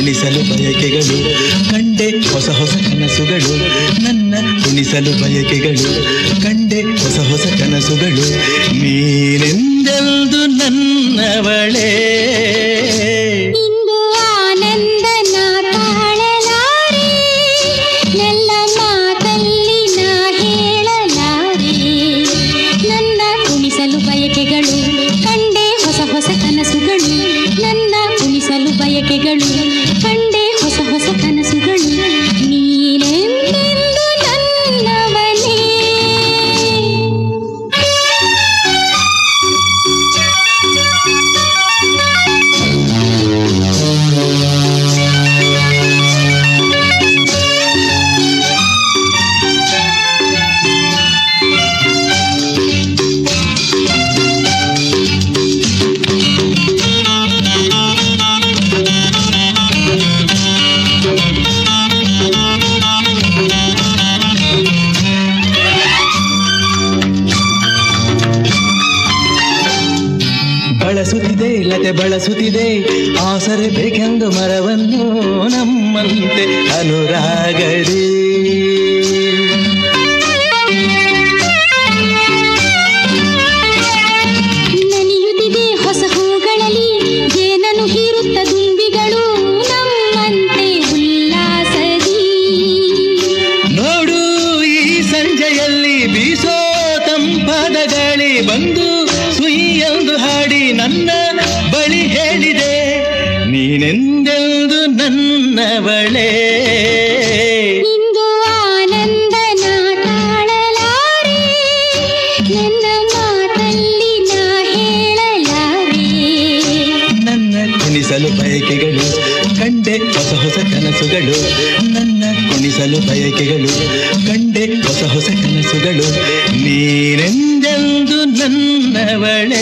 ಕುಣಿಸಲು ಬಯಕೆಗಳು ಕಂಡೆ ಹೊಸ ಹೊಸ ಕನಸುಗಳು ನನ್ನ ಕುಣಿಸಲು ಬಯಕೆಗಳು ಕಂಡೆ ಹೊಸ ಹೊಸ ಕನಸುಗಳು ನೀನೆಂದೆಂದು ನನ್ನವಳೇ ಇಂದು ಆನಂದನ ತಾಳಲಾರೆ ನೆಲ್ಲ ಮಾತಲ್ಲಿ ನಾ ಹೇಳಲಾರೆ ನನ್ನ ಕುಣಿಸಲು ಬಯಕೆಗಳು ಕಂಡೆ ಹೊಸ ಹೊಸ ಕನಸುಗಳು ನನ್ನ ಕುಣಿಸಲು ಬಯಕೆಗಳು ಕಂಡೆ ಹೊಸ ಹೊಸ ಕನಸುಗಳು ನೀನೆಂದೆಂದು ನನ್ನವನೇ ಬಳಸುತ್ತಿದೆ ಲತೆ ಬಳಸುತ್ತಿದೆ ಆಸರೆ ಬೇಕೆಂದು ಮರವನ್ನು ನಮ್ಮಂತೆ ಅನುರಾಗಡಿ ನಲಿಯುತ್ತಿದೆ ಹೊಸ ಹೂಗಳಲ್ಲಿ ಜೇನನು ಹೀರುತ್ತ ದುಂಬಿಗಳು ನಮ್ಮಂತೆ ಉಲ್ಲಾಸದಿ ನೋಡು ಈ ಸಂಜೆಯಲ್ಲಿ ಬೀಸೋ ತಂಪಾದ ಗಾಳಿ ಬಂದು ಸುಯ್ಯೆಂದು ಹಾಡಿ ನನ್ನ ಬಳಿ ಹೇಳಿದೆ ನೀನೆಂದೆಂದು ನನ್ನವಳೇ ಇಂದು ಆನಂದನ ತಾಳಲಾರೆ ನನ್ನ ಮಾತಲ್ಲಿ ನಾ ಹೇಳಲಾರೆ ನನ್ನ ಕುಣಿಸಲು ಬಯಕೆಗಳು ಕಂಡೆ ಹೊಸ ಹೊಸ ಕನಸುಗಳು ನನ್ನ ಕುಣಿಸಲು ಬಯಕೆಗಳು ಕಂಡೆ ಹೊಸ ಹೊಸ ಕನಸುಗಳು ನೀನೆಂದೆಂದು ನನ್ನವಳೇ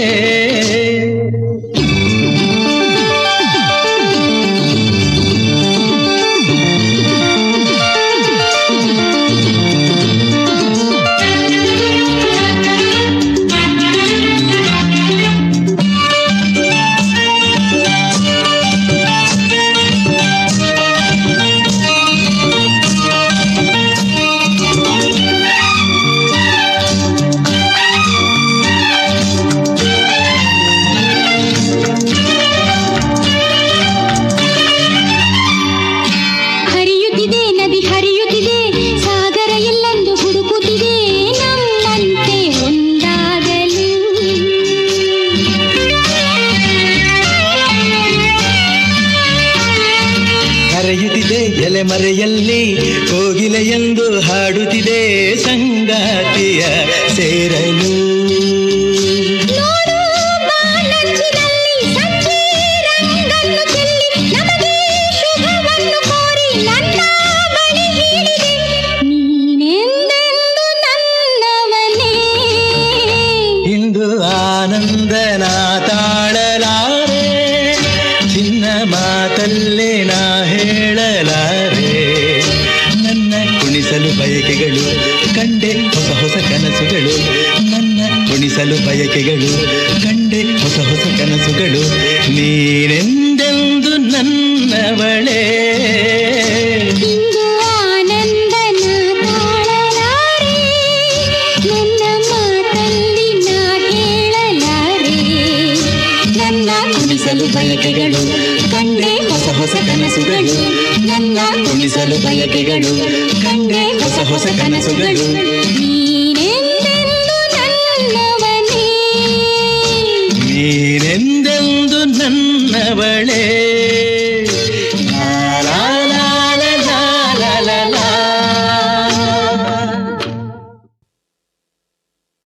ಹರಿಯುತ್ತಿದೆ ನದಿ ಹರಿಯುತ್ತಿದೆ ಸಾಗರ ಎಲ್ಲೆಂದು ಹುಡುಕುತ್ತಿದೆ ನಮ್ಮಂತೆ ಒಂದಾಗಲು ಕರೆಯುತ್ತಿದೆ ಎಲೆಮರೆಯಲ್ಲಿ ಕೋಗಿಲೆ ಎಂದು ಹಾಡುತ್ತಿದೆ ಸಂಗಾತಿಯ ಸೇರಲು ನೋಡು ಬಾನಂಚಿನಲ್ಲಿ ಸಂಜೆ ರಂಗನ್ನು ಚೆಲ್ಲಿ ನಮಗೆ ಶುಭವನ್ನು ಕೋರಿ ನನ್ನ ಬಳಿ ಹೇಳಿದೆ ನೀನೆಂದೆಂದು ನನ್ನವನೇ ಇಂದು ಆನಂದನ ತಾಳಲಾರೆ ಚಿನ್ನ ಮಾತಲ್ಲೇ ನಾ ಹೇಳಲಾರೆ ನನ್ನ ಕುಣಿಸಲು ಬಯಕೆಗಳು ಕಂಡೆ ಹೊಸ ಹೊಸ ಕನಸುಗಳು ನನ್ನ ಕುಣಿಸಲು ಬಯಕೆಗಳು ಕಂಡೆ ಹೊಸ ಹೊಸ ಕನಸುಗಳು ನೀನೆಂದೆಂದು ನನ್ನವಳೇ ಇಂದು ಆನಂದನ ತಾಳಲಾರೆ ನನ್ನ ಮಾತಲ್ಲಿ ನಾ ಹೇಳಲಾರೆ ನನ್ನ ಕುಣಿಸಲು ಬಯಕೆಗಳು ಕಂಡೆ ಹೊಸ ಹೊಸ ಕನಸುಗಳು ನನ್ನ ಕುಣಿಸಲು ಬಯಕೆಗಳು ಕಂಡೆ ಹೊಸ ಹೊಸ ಕನಸುಗಳು ನೀ